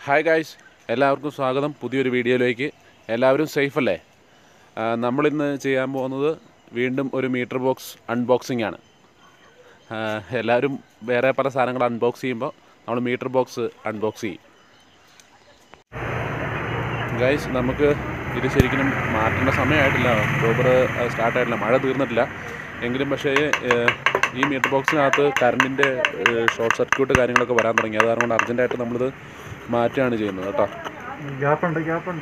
Hi guys എല്ലാവർക്കും സ്വാഗതം പുതിയൊരു വീഡിയോയിലേക്ക് എല്ലാവരും സേഫ് അല്ലേ ആ, നമ്മളിന്ന് ചെയ്യാൻ പോകുന്നത് വീണ്ടും ഒരു മീറ്റർ ബോക്സ് അൺബോക്സിംഗ് ആണ് ആ, എല്ലാവരും വേറെ പല സാധനങ്ങൾ അൺബോക്സ് ചെയ്യുമ്പോൾ നമ്മൾ മീറ്റർ ബോക്സ് അൺബോക്സ് ചെയ്യും ഗൈസ് നമുക്ക് ഇത് ശരിക്കും മാറ്റേണ്ട സമയമായിട്ടില്ല ഒക്ടോബർ സ്റ്റാർട്ടായിട്ടില്ല മഴ തീർന്നിട്ടില്ല എങ്കിലും പക്ഷേ ഏഹ്, ഈ മീറ്റർ ബോക്സിനകത്ത് കറണ്ടിൻ്റെ ഷോർട്ട് സർക്യൂട്ട് കാര്യങ്ങളൊക്കെ വരാൻ തുടങ്ങി അത് കാരണം കൊണ്ട് അർജൻറ്റായിട്ട് നമ്മളിത് മാറ്റുകയാണ് ചെയ്യുന്നത് കേട്ടോ ഗ്യാപ്പുണ്ട് ഗ്യാപ്പുണ്ട്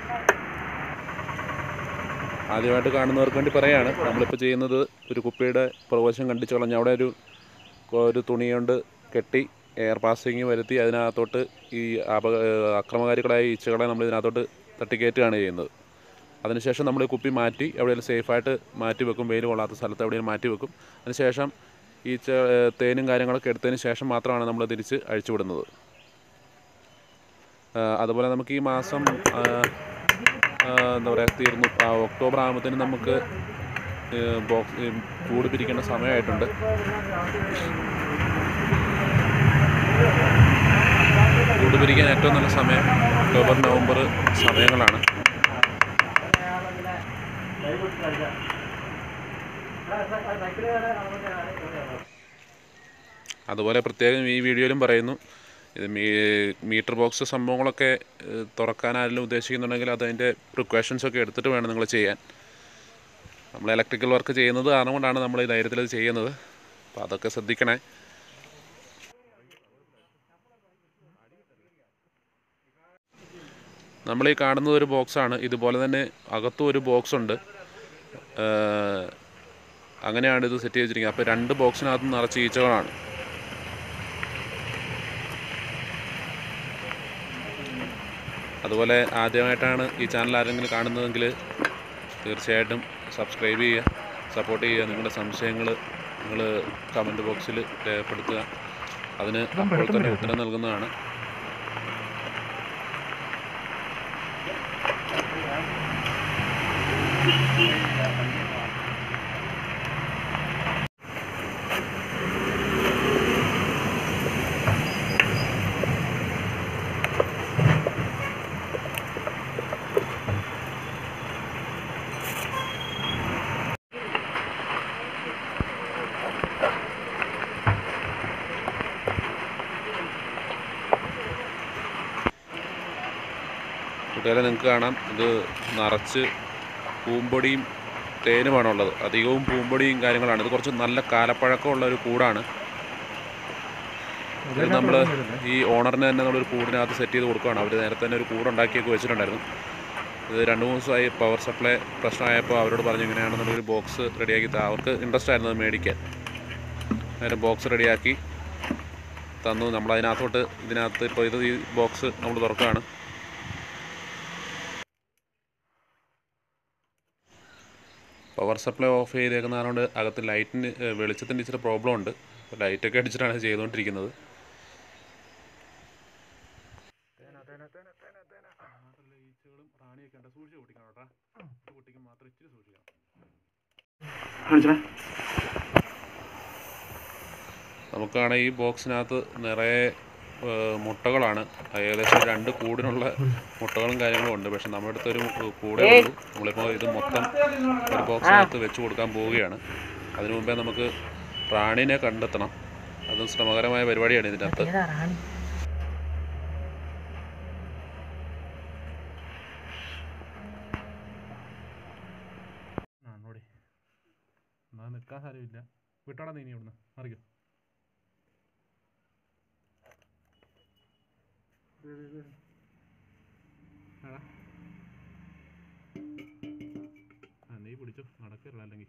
ആദ്യമായിട്ട് കാണുന്നവർക്ക് വേണ്ടി പറയാണ് നമ്മളിപ്പോൾ ചെയ്യുന്നത് ഒരു കുപ്പിയുടെ പ്രവേശം കണ്ടിച്ച് കളഞ്ഞ് അവിടെ ഒരു ഒരു തുണി കൊണ്ട് കെട്ടി എയർ പാസിങ് വരുത്തി അതിനകത്തോട്ട് ഈ അപക അക്രമകാരികളായ ഈച്ചകളെ നമ്മൾ ഇതിനകത്തോട്ട് തട്ടിക്കയറ്റുകയാണ് ചെയ്യുന്നത് അതിനുശേഷം നമ്മൾ ഈ കുപ്പി മാറ്റി എവിടെയെങ്കിലും സേഫായിട്ട് മാറ്റി വെക്കും വെയിൽ കൊള്ളാത്ത സ്ഥലത്ത് എവിടെയെങ്കിലും മാറ്റി വെക്കും അതിനുശേഷം ഈച്ച ഏഹ്, തേനും കാര്യങ്ങളൊക്കെ എടുത്തതിന് ശേഷം മാത്രമാണ് നമ്മൾ തിരിച്ച് അഴിച്ചു വിടുന്നത് ആഹ് അതുപോലെ നമുക്ക് ഈ മാസം ആഹ്, ആഹ്, എന്താ പറയുക തീർന്നു ആ, ഒക്ടോബർ ആകുമ്പോഴത്തേനും നമുക്ക് ഏഹ്, ബോക്സ് ഏഹ്, കൂട് പിരിക്കേണ്ട സമയമായിട്ടുണ്ട് കൂട് പിരിക്കാൻ ഏറ്റവും നല്ല സമയം ഒക്ടോബർ നവംബർ സമയങ്ങളാണ് അതുപോലെ പ്രത്യേകം ഈ വീഡിയോയിലും പറയുന്നു ഇത് മീ മീറ്റർ ബോക്സ് സംഭവങ്ങളൊക്കെ ഏഹ്, തുറക്കാൻ ആരെങ്കിലും ഉദ്ദേശിക്കുന്നുണ്ടെങ്കിൽ അതിൻ്റെ പ്രിക്കോഷൻസ് ഒക്കെ എടുത്തിട്ട് വേണം നിങ്ങൾ ചെയ്യാൻ നമ്മൾ ഇലക്ട്രിക്കൽ വർക്ക് ചെയ്യുന്നത് കാരണം കൊണ്ടാണ് നമ്മൾ ഈ ധൈര്യത്തിൽ ഇത് ചെയ്യുന്നത് അപ്പോൾ അതൊക്കെ ശ്രദ്ധിക്കണേ നമ്മൾ ഈ കാണുന്നത് ഒരു ബോക്സാണ് ഇതുപോലെ തന്നെ അകത്തും ഒരു ബോക്സ് ഉണ്ട് ഏഹ്, അങ്ങനെയാണ് ഇത് സെറ്റ് ചെയ്ത് വെച്ചിരിക്കുന്നത് അപ്പോൾ രണ്ട് ബോക്സിനകത്ത് നിറച്ച് ഈച്ചകളാണ് അതുപോലെ ആദ്യമായിട്ടാണ് ഈ ചാനൽ ആരെങ്കിലും കാണുന്നതെങ്കിൽ തീർച്ചയായിട്ടും സബ്സ്ക്രൈബ് ചെയ്യുക സപ്പോർട്ട് ചെയ്യുക നിങ്ങളുടെ സംശയങ്ങൾ നിങ്ങൾ കമൻറ്റ് ബോക്സിൽ രേഖപ്പെടുത്തുക അതിന് അപ്പോൾ തന്നെ ഉത്തരം നൽകുന്നതാണ് കൂട്ടുകാരെ നിങ്ങൾക്ക് കാണാം ഇത് നിറച്ച് പൂമ്പൊടിയും തേനുമാണ് ഉള്ളത് അധികവും പൂമ്പൊടിയും കാര്യങ്ങളാണ് ഇത് കുറച്ച് നല്ല കാലപ്പഴക്കമുള്ള ഒരു കൂടാണ് ഇത് നമ്മൾ ഈ ഓണറിന് തന്നെ നമ്മളൊരു കൂടിനകത്ത് സെറ്റ് ചെയ്ത് കൊടുക്കുകയാണ് അവർ നേരത്തെ തന്നെ ഒരു കൂട് ഉണ്ടാക്കിയൊക്കെ വെച്ചിട്ടുണ്ടായിരുന്നു ഇത് രണ്ട് മൂന്ന് ദിവസമായി പവർ സപ്ലൈ പ്രശ്നമായപ്പോൾ അവരോട് പറഞ്ഞു ഇങ്ങനെയാണെന്നുള്ളൊരു ബോക്സ് റെഡിയാക്കി താ അവർക്ക് ഇൻട്രസ്റ്റ് ആയിരുന്നു അത് മേടിക്കാൻ നേരെ ബോക്സ് റെഡിയാക്കി തന്നു നമ്മൾ അതിനകത്തോട്ട് ഇതിനകത്ത് ഇപ്പോൾ ഇത് ഈ ബോക്സ് നമ്മൾ തുറക്കുകയാണ് പവർ സപ്ലൈ ഓഫ് ചെയ്തേക്കുന്നതുകൊണ്ട് അകത്ത് ലൈറ്റിന് ഏഹ്, വെളിച്ചത്തിൻ്റെ ഇച്ചിരി പ്രോബ്ലം ഉണ്ട് അപ്പോൾ ലൈറ്റൊക്കെ അടിച്ചിട്ടാണ് ചെയ്തുകൊണ്ടിരിക്കുന്നത് ഈച്ചകളും റാണിയൊക്കെ ഉണ്ട് സൂക്ഷിച്ച് പൊട്ടിക്കണം കേട്ടോ ഇത് പൊട്ടിക്കാൻ മാത്രം ഇച്ചിരി സൂക്ഷിക്കണം നമുക്കാണെങ്കിൽ ഈ ബോക്സിനകത്ത് നിറയെ ഏഹ്, മുട്ടകളാണ് ഏകദേശം രണ്ട് കൂടിനുള്ള മുട്ടകളും കാര്യങ്ങളും ഉണ്ട് പക്ഷെ നമ്മുടെ അടുത്ത് ഒരു കൂടെ ഉള്ളൂ നമ്മളിപ്പോൾ ഇത് മൊത്തം ഒരു ബോക്സിനകത്ത് വെച്ച് കൊടുക്കാൻ പോവുകയാണ് അതിനു മുമ്പേ നമുക്ക് റാണിനെ കണ്ടെത്തണം അതും ശ്രമകരമായ പരിപാടിയാണ് ഇതിനകത്ത് ആ നോടി എന്നാ നിൽക്കാൻ സാരമില്ല വിട്ടോടാ നീ ഇനി ഇവിടുന്ന് മറിക്കോ എടാ. ആ നീ പിടിച്ചോ നടക്കില്ല അല്ലെങ്കിൽ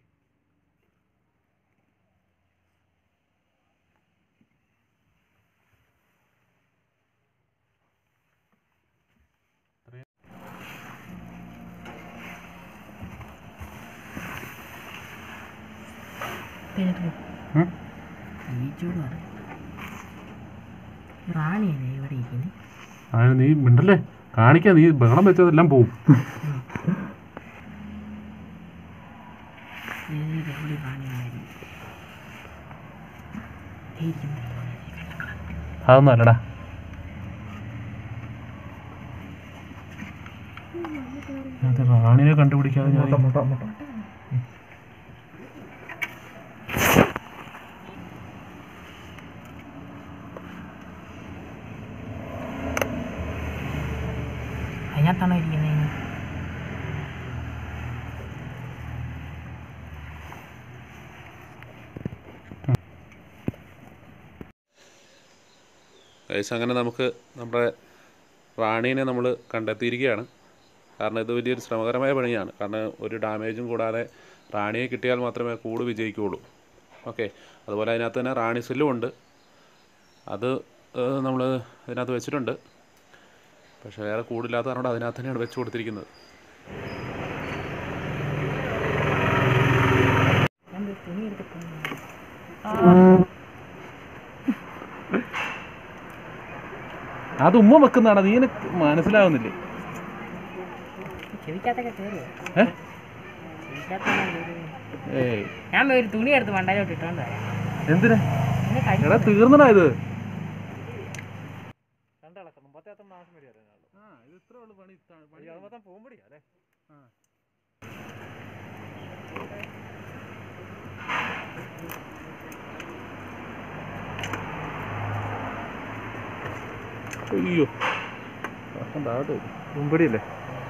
ഈച്ചോട് പറയും റാണിയല്ലേ ഇവിടെ ഇരിക്കുന്നത് അതിന് നീ മിണ്ടല്ലേ കാണിക്കാൻ നീ ബഹളം വെച്ചതെല്ലാം പോവും ഏത് എവിടെ റാണിയായിരുന്നു അതൊന്നും അല്ലടാ കണ്ടുപിടിക്കാതെ ഞാൻ മുട്ട മുട്ട മുട്ട അതിനകത്താണോ ഇരിക്കുന്നത് ഗൈസ് അങ്ങനെ നമുക്ക് നമ്മുടെ റാണീനെ നമ്മൾ കണ്ടെത്തിയിരിക്കുകയാണ് കാരണം ഇത് വലിയൊരു ശ്രമകരമായ പണിയാണ് കാരണം ഒരു ഡാമേജും കൂടാതെ റാണിയെ കിട്ടിയാൽ മാത്രമേ കൂട് വിജയിക്കുകയുള്ളൂ ഓക്കെ അതുപോലെ അതിനകത്ത് തന്നെ റാണി സെല്ലും ഉണ്ട് അത് നമ്മൾ ഇതിനകത്ത് വെച്ചിട്ടുണ്ട് പക്ഷേ വേറെ കൂടില്ലാത്ത കാരണം അതിനകത്ത് തന്നെയാണ് വെച്ച് കൊടുത്തിരിക്കുന്നത് ഞാൻ ഒരു തുണി എടുത്തിട്ട് അത് ഉമ്മ വെക്കുന്നതാണ് നീ എനിക്ക് മനസ്സിലാവുന്നില്ലേ ചെവിക്കകത്തൊക്കെ കയറുമോ ഏ? ചെവിക്കകത്തൊന്നും കയറുമോ? ഏയ് ഞാൻ ഒരു തുണി എടുത്ത് മണ്ടയിലോട്ട് ഇട്ടോണ്ട് വരാം എന്തിനാ എന്നെ കഴി എടാ തീർന്നടാ ഇത് രണ്ടിളക്കം മുമ്പത്തെ മാസം വരികയായിരുന്നു മൊത്തം പോകുമ്പോഴേ അല്ലേ അയ്യോ കഷ്ടം താഴോട്ട് വരും. മുമ്പടിയല്ലേ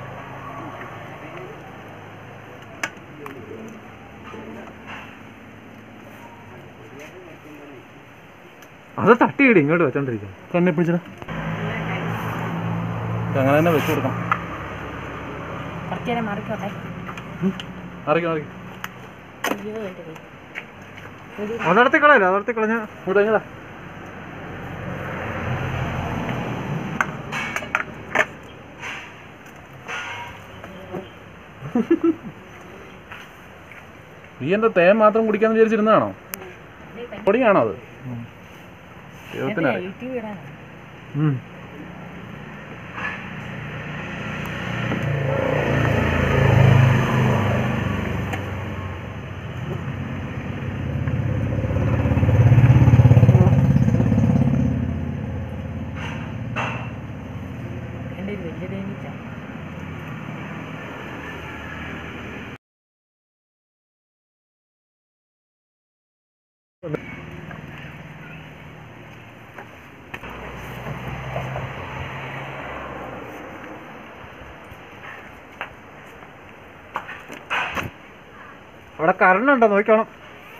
അത് തട്ടിയിടി ഇങ്ങോട്ട് വെച്ചോണ്ടിരിക്കും കണ്ണി പിടിച്ചടാ അങ്ങനെ തന്നെ വെച്ച് കൊടുക്കാം കുറച്ച് നേരം മറിക്കോട്ടെ അറിയിക്കാം അറിയിക്കാം അയ്യോ എൻ്റെ കൈ ഒരു അതടത്തി കളയല്ല അതടത്തി കളഞ്ഞ ഇങ്ങോട്ട് എങ്ങടാ നീ എന്താ തേൻ മാത്രം കുടിക്കാന്ന് വിചാരിച്ചിരുന്നതാണോ പൊടിയാണോ അത് ദൈവത്തിന് എന്തിനാ യൂട്യൂബ് ഇടാനാ എൻ്റെ ഒരു വലിയ തേനീച്ച അവിടെ കറണ്ട് ഉണ്ടോ നോക്കണം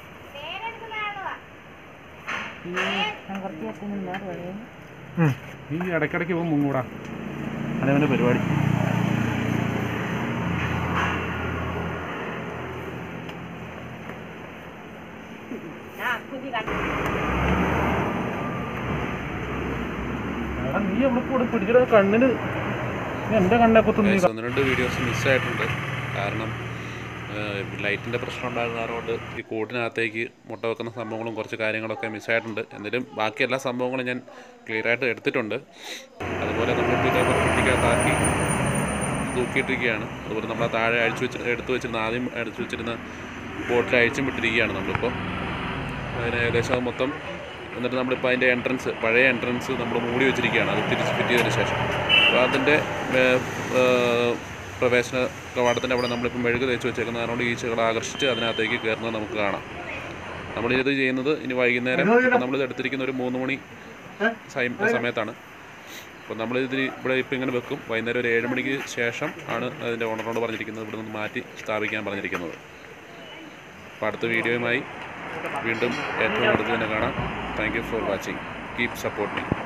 ഈ ഞാൻ കുറച്ച് നേരത്തിന് നേരെ വരും നീ ഇടയ്ക്കിടയ്ക്ക് പോകും മുങ്ങൂടാ അതവൻ്റെ പരിപാടി ഞാൻ അക്കുതി കണ്ടു എടാ, നീ എവിടെ കൂടെ പിടിച്ചിട്ട് കണ്ണിന് നീ എൻ്റെ കണ്ണെ കുത്തുന്നു ഒന്ന് രണ്ട് വീഡിയോസ് മിസ്സായിട്ടുണ്ട് കാരണം ലൈറ്റിൻ്റെ പ്രശ്നം ഉണ്ടായിരുന്നതുകൊണ്ട് ഈ കൂട്ടിനകത്തേക്ക് മുട്ട വെക്കുന്ന സംഭവങ്ങളും കുറച്ച് കാര്യങ്ങളൊക്കെ മിസ്സായിട്ടുണ്ട് എന്നാലും ബാക്കി എല്ലാ സംഭവങ്ങളും ഞാൻ ക്ലിയർ ആയിട്ട് എടുത്തിട്ടുണ്ട് അതുപോലെ നമ്മളിപ്പോൾ ഇതേപോലെ കുട്ടിക്കകത്താക്കി തൂക്കിയിട്ടിരിക്കുകയാണ് അതുപോലെ നമ്മൾ താഴെ അഴിച്ചു വെച്ച് എടുത്തു വെച്ചിരുന്ന ആദ്യം അടിച്ചു വെച്ചിരുന്ന ബോട്ടിൽ അഴിച്ചും വിട്ടിരിക്കുകയാണ് നമ്മളിപ്പോൾ അതിന് ഏകദേശം അത് മൊത്തം എന്നിട്ട് നമ്മളിപ്പോൾ അതിൻ്റെ എൻട്രൻസ് പഴയ എൻട്രൻസ് നമ്മൾ മൂടി വെച്ചിരിക്കുകയാണ് അത് തിരിച്ച് ഫിറ്റ് ചെയ്തതിന് ശേഷം അപ്പോൾ അതിൻ്റെ ഏർ, ഏർ, പ്രവേശന കവാടത്തിൻ്റെ അവിടെ നമ്മളിപ്പോൾ മെഴുക് തേച്ച് വെച്ചേക്കുന്നത് അതുകൊണ്ട് ഈച്ചകളെ ആകർഷിച്ച് അതിനകത്തേക്ക് കയറുന്നത് നമുക്ക് കാണാം നമ്മളിത് ചെയ്യുന്നത് ഇനി വൈകുന്നേരം ഇപ്പം നമ്മളിത് എടുത്തിരിക്കുന്ന ഒരു മൂന്ന് മണി സമയം- സമയത്താണ് അപ്പോൾ നമ്മളിത് ഇവിടെ ഇപ്പോൾ ഇങ്ങനെ വെക്കും വൈകുന്നേരം ഒരു ഏഴ് മണിക്ക് ശേഷം ആണ് അതിൻ്റെ ഓണറോട് പറഞ്ഞിരിക്കുന്നത് ഇവിടെ നിന്ന് മാറ്റി സ്ഥാപിക്കാൻ പറഞ്ഞിരിക്കുന്നത് അപ്പോൾ അടുത്ത വീഡിയോയുമായി വീണ്ടും ഏറ്റവും അടുത്ത് തന്നെ കാണാം thank you for watching keep support me